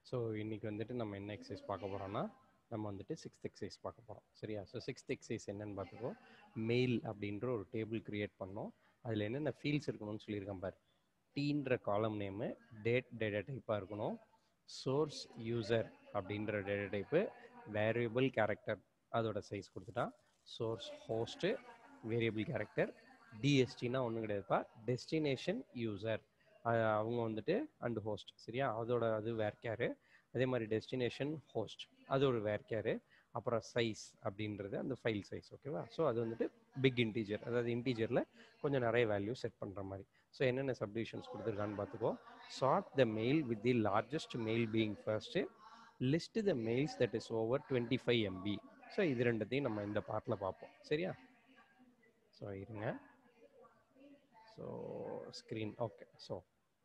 so இன்றைக்கி வந்துட்டு நம்ம என்ன எக்ஸசைஸ் பார்க்க போகிறோம்னா நம்ம வந்துட்டு சிக்ஸ்த் எக்ஸசைஸ் பார்க்க போகிறோம் சரியா ஸோ சிக்ஸ்த் எக்ஸசைஸ் என்னன்னு பார்த்துக்கோ மெயில் அப்படின்ற ஒரு டேபிள் க்ரியேட் பண்ணோம் அதில் என்னென்ன ஃபீல்ட்ஸ் இருக்கணும்னு சொல்லியிருக்கேன் பாரு டீன்ற காலம் நேமு டேட் டேட்டா டைப்பாக இருக்கணும் சோர்ஸ் யூசர் அப்படின்ற டேட்டா டைப்பு வேரியபிள் கேரக்டர் அதோட சைஸ் கொடுத்துட்டா சோர்ஸ் ஹோஸ்ட்டு வேரியபிள் கேரக்டர் டிஎஸ்டினா ஒன்றும் கிடையாதுப்பா டெஸ்டினேஷன் யூசர் அவங்க வந்துட்டு அண்ட் ஹோஸ்ட் சரியா அதோட அது வேர்கேரு அதே மாதிரி டெஸ்டினேஷன் ஹோஸ்ட் அது ஒரு வேர்கேரு அப்புறம் சைஸ் அப்படின்றது அந்த ஃபைல் சைஸ் ஓகேவா ஸோ அது வந்துட்டு பிக் இன்டீஜர் அதாவது இன்டீஜரில் கொஞ்சம் நிறைய வேல்யூ செட் பண்ணுற மாதிரி ஸோ என்னென்ன சப்டிவிஷன்ஸ் கொடுத்துருக்கான்னு பார்த்துக்கோ sort the mail with the largest mail being first list the mails that is over twenty five MB so இது ரெண்டுத்தையும் நம்ம இந்த பார்ட்டில் பார்ப்போம் சரியா ஸோ இருங்க so screen okay so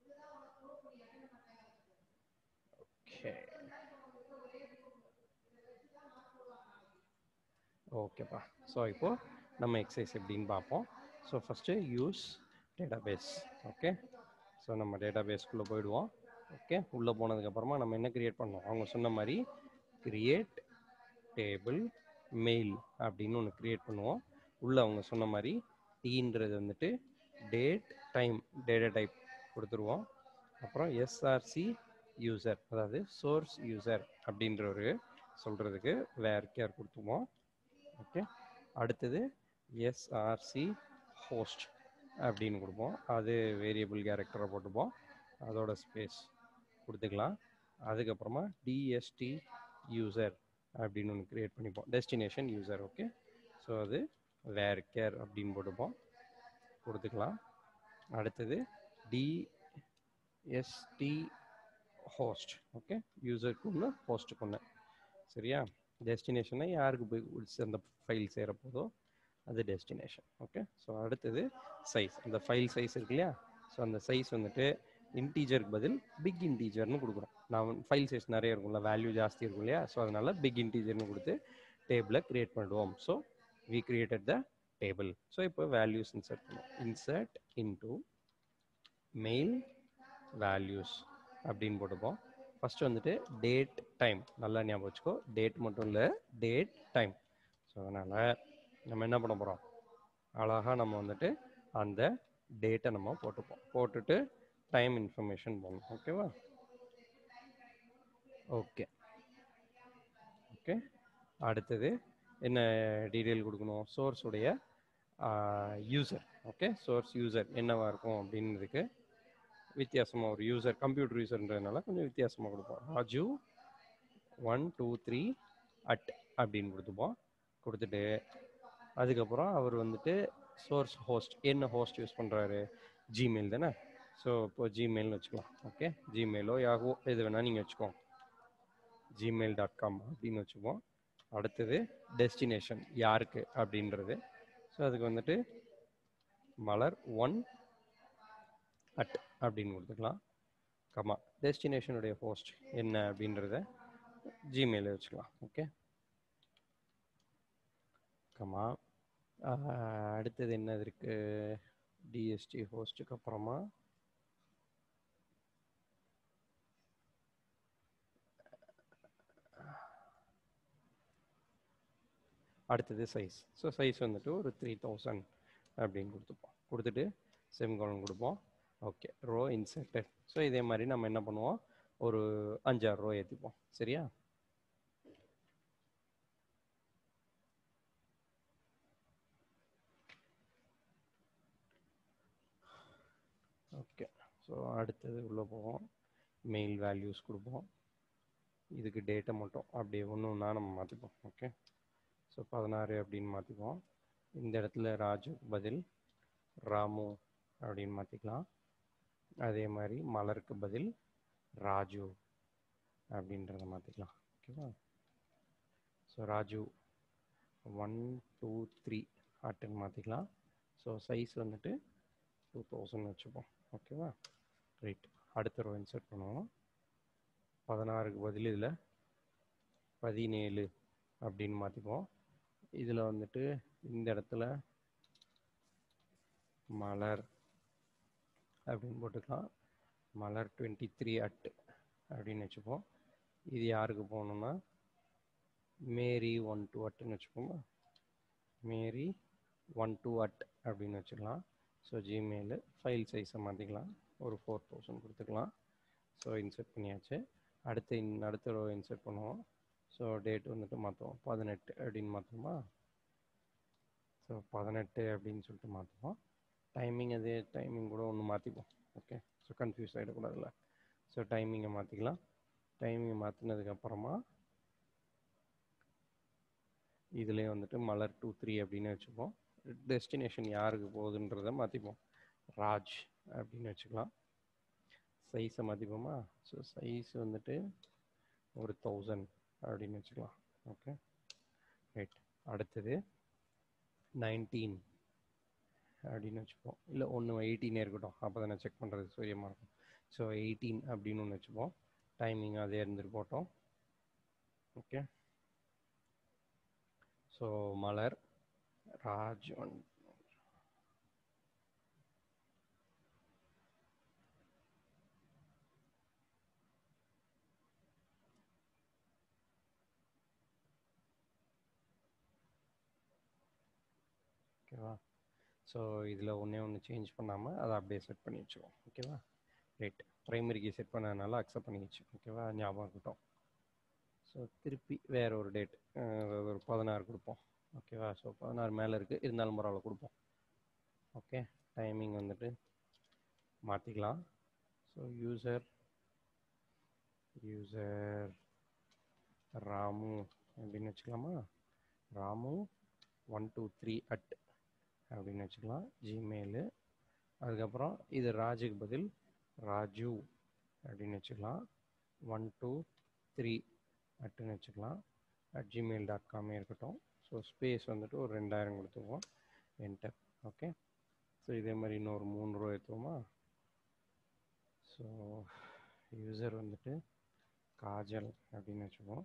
okay ஓகேப்பா ஸோ இப்போது நம்ம எக்ஸசைஸ் எப்படின்னு பார்ப்போம் so first use database okay so நம்ம டேட்டாபேஸ்க்குள்ளே போயிடுவோம் ஓகே உள்ளே போனதுக்கப்புறமா நம்ம என்ன க்ரியேட் பண்ணோம் அவங்க சொன்ன மாதிரி க்ரியேட் டேபிள் மெயில் அப்படின்னு ஒன்று க்ரியேட் பண்ணுவோம் உள்ளே அவங்க சொன்ன மாதிரி டீன்றது வந்துட்டு டேட் டைம் டேட்டா டைப் கொடுத்துருவோம் அப்புறம் எஸ்ஆர்சி யூசர் அதாவது சோர்ஸ் யூசர் அப்படின்ற ஒரு சொல்கிறதுக்கு வேர் கேர் கொடுத்துருவோம் ஓகே அடுத்தது எஸ்ஆர்சி ஹோஸ்ட் அப்படின்னு கொடுப்போம் அது வேரியபிள் கேரக்டரை போட்டுப்போம் அதோட ஸ்பேஸ் கொடுத்துக்கலாம் அதுக்கப்புறமா டிஎஸ்டி யூசர் அப்படின்னு ஒன்று க்ரியேட் பண்ணிப்போம் டெஸ்டினேஷன் யூசர் ஓகே ஸோ அது வேர் கேர் அப்படின்னு போட்டுப்போம் கொடுத்துக்கலாம் அடுத்தது டிஎஸ்டி ஹோஸ்ட் ஓகே யூசருக்கு ஒன்று ஹோஸ்ட்டுக்கு ஒன்று சரியா டெஸ்டினேஷனை யாருக்கு போய் அந்த ஃபைல் சேர போதோ அது டெஸ்டினேஷன் ஓகே ஸோ அடுத்தது சைஸ் அந்த ஃபைல் சைஸ் இருக்கு இல்லையா ஸோ அந்த சைஸ் வந்துட்டு இன்டீஜருக்கு பதில் பிக் இன்டீஜர்னு கொடுக்குறோம் நான் ஃபைல் சைஸ் நிறைய இருக்கும்ல வேல்யூ ஜாஸ்தி இருக்கும் இல்லையா ஸோ அதனால் பிக் இன்டீஜர்னு கொடுத்து டேபிளை க்ரியேட் பண்ணிடுவோம் so we created the table so இப்போ வேல்யூஸ் இன்சர்ட் பண்ணுவோம் இன்சர்ட் இன்டு மெயில் வேல்யூஸ் அப்படின்னு போட்டுப்போம் ஃபஸ்ட்டு வந்துட்டு டேட் டைம் நல்லா ஞாபகம் வச்சுக்கோ டேட் மட்டும் இல்லை டேட் டைம் ஸோ அதனால் நம்ம என்ன பண்ண போகிறோம் அழகாக நம்ம வந்துட்டு அந்த டேட்டை நம்ம போட்டுப்போம் போட்டுட்டு டைம் இன்ஃபர்மேஷன் போடணும் ஓகேவா ஓகே ஓகே அடுத்தது என்ன டீட்டெயில் கொடுக்கணும் சோர்ஸுடைய யூசர் ஓகே சோர்ஸ் யூசர் என்னவா இருக்கும் அப்படின்றதுக்கு வித்தியாசமாக ஒரு யூசர் கம்ப்யூட்டர் யூசர்ன்றதுனால கொஞ்சம் வித்தியாசமாக கொடுப்போம் Raju one two three at அப்படின்னு கொடுத்துப்போம் கொடுத்துட்டு அதுக்கப்புறம் அவர் வந்துட்டு சோர்ஸ் ஹோஸ்ட் என்ன ஹோஸ்ட் யூஸ் பண்ணுறாரு ஜிமெயில் தானே ஸோ இப்போ ஜிமெயில்னு வச்சுக்கலாம் ஓகே ஜிமெயிலோ யாகோ எது வேணால் நீங்கள் வச்சுக்கோங்க ஜிமெயில் டாட் காம் அப்படின்னு வச்சுப்போம் அடுத்தது டெஸ்டினேஷன் யாருக்கு அப்படின்றது ஸோ அதுக்கு வந்துட்டு மலர் ஒன் அட் அப்படின்னு கொடுத்துக்கலாம் கமா டெஸ்டினேஷனுடைய ஹோஸ்ட் என்ன அப்படின்றத ஜிமெயிலில் வச்சுக்கலாம் ஓகே கமா அடுத்தது என்னது இருக்கு டிஎஸ்டி ஹோஸ்ட்டுக்கு அப்புறமா அடுத்தது சைஸ் ஸோ சைஸ் வந்துட்டு ஒரு த்ரீ தௌசண்ட் அப்படின்னு கொடுத்துப்போம் கொடுத்துட்டு செம்கோலன் கொடுப்போம் ஓகே ரோ இன்செர்டட் ஸோ இதே மாதிரி நம்ம என்ன பண்ணுவோம் ஒரு அஞ்சாறு ரோ ஏற்றிப்போம் சரியா ஓகே ஸோ அடுத்தது உள்ளே போவோம் மெயில் வேல்யூஸ் கொடுப்போம் இதுக்கு டேட்டை மட்டும் அப்படியே ஒன்று ஒன்றா நம்ம மாற்றிப்போம் ஓகே ஸோ பதினாறு அப்படின்னு மாற்றிப்போம் இந்த இடத்துல ராஜுக்கு பதில் ராமு அப்படின்னு மாற்றிக்கலாம் அதே மாதிரி மலருக்கு பதில் ராஜு அப்படின்றத மாற்றிக்கலாம் ஓகேவா so Raju one two three அட்டுன்னு மாற்றிக்கலாம் ஸோ சைஸ் வந்துட்டு டூ தௌசண்ட் வச்சுப்போம் ஓகேவா ரைட் அடுத்த ரோ இன்சர்ட் பண்ணுவோம் பதினாறுக்கு பதில் இதில் பதினேழு அப்படின்னு மாற்றிப்போம் இதில் வந்துட்டு இந்த இடத்துல மலர் அப்படின்னு போட்டுக்கலாம் மலர் டுவெண்ட்டி த்ரீ அட் அப்படின்னு வச்சுப்போம் இது யாருக்கு போகணும்னா மேரி ஒன் டூ அட்டுன்னு வச்சுக்கோமா மேரி ஒன் டூ அட் அப்படின்னு வச்சுக்கலாம் ஸோ ஜிமெயிலு ஃபைல் சைஸை மாற்றிக்கலாம் ஒரு ஃபோர் தௌசண்ட் கொடுத்துக்கலாம் ஸோ இன்சர்ட் பண்ணியாச்சு அடுத்து இன் அடுத்த ரோ இன்சர்ட் பண்ணுவோம் ஸோ டேட் வந்துட்டு மாற்றுவோம் பதினெட்டு அப்படின்னு மாற்றுவோமா ஸோ பதினெட்டு அப்படின்னு சொல்லிட்டு மாற்றுவோம் டைமிங் அதே டைமிங் கூட ஒன்று மாற்றிப்போம் ஓகே ஸோ கன்ஃபியூஸ் ஆகிடக்கூடாதுல்ல ஸோ டைமிங்கை மாற்றிக்கலாம் டைமிங்கை மாற்றினதுக்கப்புறமா இதுலேயே வந்துட்டு மலர் டூ த்ரீ அப்படின்னு வச்சுப்போம் டெஸ்டினேஷன் யாருக்கு போகுதுன்றதை மாற்றிப்போம் ராஜ் அப்படின்னு வச்சுக்கலாம் சைஸை மாற்றிப்போமா ஸோ சைஸ் வந்துட்டு ஒரு தௌசண்ட் அப்படின்னு வச்சுக்கலாம் ஓகே ரைட் அடுத்தது நைன்டீன் அப்படின்னு வச்சுப்போம் இல்லை ஒன்று எயிட்டீனே இருக்கட்டும் அப்போ தான் நான் செக் பண்ணுறது சூரியமாக இருக்கும் ஸோ எயிட்டீன் அப்படின்னு ஒன்று வச்சுப்போம் டைமிங் அதே இருந்துட்டு போட்டோம் okay so Malar Raj one ஓகேவா ஸோ இதில் ஒன்றே ஒன்று சேஞ்ச் பண்ணாமல் அதை அப்படியே செட் பண்ணி வச்சுருவோம் ஓகேவா ரைட் ப்ரைமரிக்கு செட் பண்ணதுனால அக்செப்ட் பண்ணிக்கிச்சு ஓகேவா ஞாபகம் இருக்கட்டும் ஸோ திருப்பி வேற ஒரு டேட் ஒரு பதினாறு கொடுப்போம் ஓகேவா ஸோ பதினாறு மேலே இருக்குது இருந்தாலும் பரவாயில்ல கொடுப்போம் ஓகே டைமிங் வந்துட்டு மாற்றிக்கலாம் ஸோ யூசர் யூசர் ராமு அப்படின்னு வச்சுக்கலாமா Ramu one two three at அப்படின்னு வச்சுக்கலாம் ஜிமெயிலு அதுக்கப்புறம் இது ராஜுக்கு பதில் ராஜு அப்படின்னு வச்சுக்கலாம் ஒன் டூ த்ரீ அட்டுன்னு வச்சுக்கலாம் அட் ஜிமெயில் டாட் காமே இருக்கட்டும் ஸோ ஸ்பேஸ் வந்துட்டு ஒரு ரெண்டாயிரம் கொடுத்துக்குவோம் என்டர் ஓகே ஸோ இதே மாதிரி இன்னொரு மூணு ரூபா ஏற்றுவோமா ஸோ யூசர் வந்துட்டு காஜல் அப்படின்னு வச்சுக்குவோம்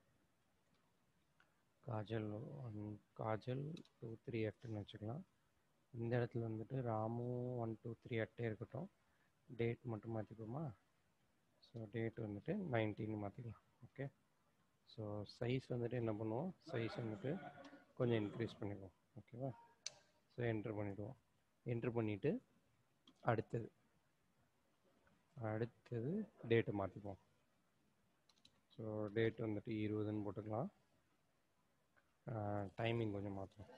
Kajal one Kajal two three எட்டுன்னு வச்சுக்கலாம் இந்த இடத்துல வந்துட்டு ராமு ஒன் டூ த்ரீ எட்டே இருக்கட்டும் டேட் மட்டும் மாற்றிப்போமா ஸோ டேட் வந்துட்டு நைன்டீன் மாற்றிக்கலாம் ஓகே ஸோ சைஸ் வந்துட்டு என்ன பண்ணுவோம் சைஸ் வந்துட்டு கொஞ்சம் இன்க்ரீஸ் பண்ணிடுவோம் ஓகேவா ஸோ என்ட்ரு பண்ணிவிடுவோம் என்ட்ரு பண்ணிவிட்டு அடுத்தது அடுத்தது டேட்டு மாற்றிப்போம் ஸோ டேட் வந்துட்டு இருபதுன்னு போட்டுக்கலாம் டைமிங் கொஞ்சம் மாற்றணும்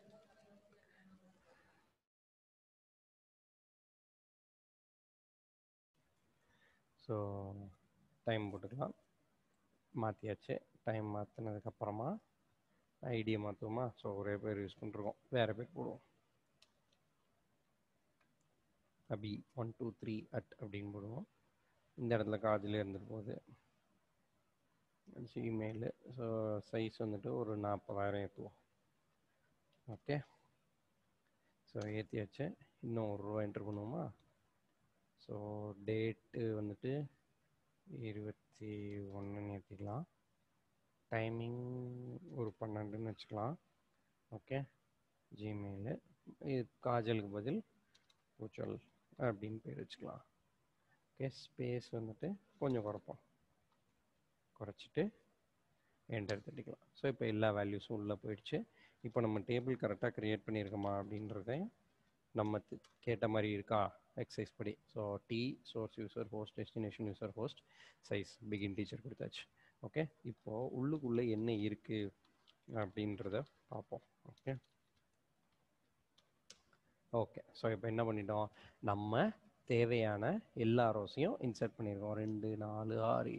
ஸோ டைம் போட்டுக்கலாம் மாற்றியாச்சு டைம் மாற்றினதுக்கப்புறமா ஐடியை மாற்றுவோமா ஸோ ஒரே பேர் யூஸ் பண்ணிருக்கோம் வேறு பேர் போடுவோம் Abhi one two three at அப்படின்னு போடுவோம் இந்த இடத்துல காதில் இருந்துட்டு போகுது ஜிமெயிலு ஸோ சைஸ் வந்துட்டு ஒரு நாற்பதாயிரம் ஏற்றுவோம் ஓகே ஸோ ஏற்றியாச்சு இன்னும் ஒரு ரூபா என்ட்ரு பண்ணுவோமா ஸோ டேட்டு வந்துட்டு இருபத்தி ஒன்றுன்னு ஏற்றிக்கலாம் டைமிங் ஒரு பன்னெண்டுன்னு வச்சுக்கலாம் ஓகே ஜிமெயிலு இது காஜலுக்கு பதில் பூச்சல் அப்படின்னு பேர் வச்சுக்கலாம் ஓகே ஸ்பேஸ் வந்துட்டு கொஞ்சம் குறைப்போம் குறைச்சிட்டு என்டர் தட்டிக்கலாம் ஸோ இப்போ எல்லா வேல்யூஸும் உள்ளே போயிடுச்சு இப்போ நம்ம டேபிள் கரெக்டாக க்ரியேட் பண்ணியிருக்கோமா அப்படின்றத நம்ம கேட்ட மாதிரி இருக்கா எக்ஸசைஸ் படி so the source user host destination user host size begin teacher கொடுத்தாச்சு ஓகே இப்போது உள்ளுக்குள்ளே என்ன இருக்குது அப்படின்றத பார்ப்போம் ஓகே ஓகே ஸோ இப்போ என்ன பண்ணிட்டோம் நம்ம தேவையான எல்லா ரோஸையும் இன்சர்ட் பண்ணியிருக்கோம் ரெண்டு நாலு ஆறு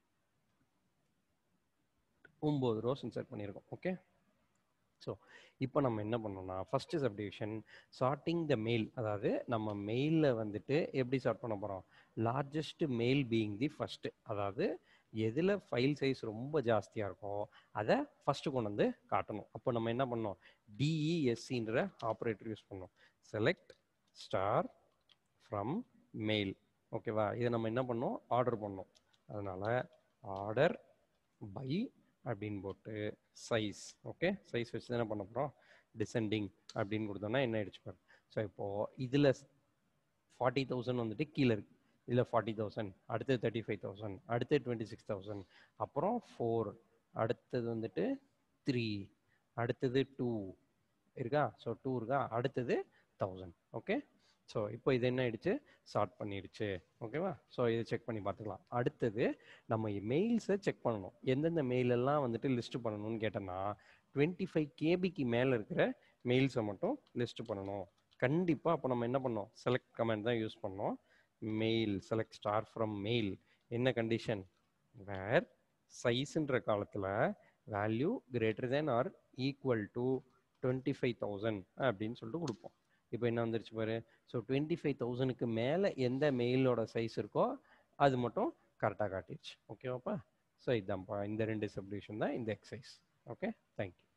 ஒம்பது ரோஸ் இன்சர்ட் பண்ணியிருக்கோம் ஓகே ஸோ இப்போ நம்ம என்ன பண்ணோம்னா first subdivision sorting the mail அதாவது நம்ம மெயிலில் வந்துட்டு எப்படி சார்ட் பண்ண போகிறோம் largest mail being the first அதாவது எதில் ஃபைல் சைஸ் ரொம்ப ஜாஸ்தியாக இருக்கோ அதை ஃபஸ்ட்டு கொண்டு வந்து காட்டணும் அப்போ நம்ம என்ன பண்ணோம் டிஇஎஸ்சின்ற ஆப்ரேட்டர் யூஸ் பண்ணோம் செலக்ட் ஸ்டார் ஃப்ரம் மெயில் ஓகேவா இதை நம்ம என்ன பண்ணோம் ஆர்டர் பண்ணோம் அதனால் ஆர்டர் பை அப்படின்னு போட்டு சைஸ் ஓகே சைஸ் வச்சு தானே பண்ண போகிறோம் டிசெண்டிங் அப்படின்னு கொடுத்தோம்னா என்ன ஆயிடுச்சு பாரு ஸோ இப்போது இதில் ஃபார்ட்டி தௌசண்ட் வந்துட்டு கீழே இருக்கு இதில் ஃபார்ட்டி தௌசண்ட் அடுத்து தேர்ட்டி ஃபைவ் தௌசண்ட் அடுத்து டுவெண்ட்டி சிக்ஸ் தௌசண்ட் அப்புறம் ஃபோர் அடுத்தது வந்துட்டு த்ரீ அடுத்தது டூ இருக்கா ஸோ டூ இருக்கா அடுத்தது தௌசண்ட் ஓகே ஸோ இப்போ இது என்ன ஆயிடுச்சு ஸ்டார்ட் பண்ணிடுச்சு ஓகேவா ஸோ இதை செக் பண்ணி பார்த்துக்கலாம் அடுத்தது நம்ம மெயில்ஸை செக் பண்ணணும் எந்தெந்த mail எல்லாம் வந்துட்டு லிஸ்ட் பண்ணணும்னு கேட்டோன்னா டுவெண்ட்டி ஃபைவ் கேபிக்கு மேலே இருக்கிற மெயில்ஸை மட்டும் லிஸ்ட் பண்ணணும் கண்டிப்பாக அப்போ நம்ம என்ன பண்ணோம் செலக்ட் கமெண்ட் தான் யூஸ் பண்ணோம் mail select star from mail என்ன கண்டிஷன் வேர் சைஸுன்ற காலத்தில் value greater than or equal to twenty five thousand அப்படின்னு சொல்லிட்டு கொடுப்போம் இப்போ என்ன வந்துருச்சு பாரு ஸோ டுவெண்ட்டி ஃபைவ் தௌசண்ட்க்கு மேலே எந்த மெயிலோட சைஸ் இருக்கோ அது மட்டும் கரெக்டாக காட்டிடுச்சு ஓகேவாப்பா ஸோ இதான்ப்பா இந்த ரெண்டு சப்டிவிஷன் தான் இந்த எக்ஸசைஸ் ஓகே தேங்க்யூ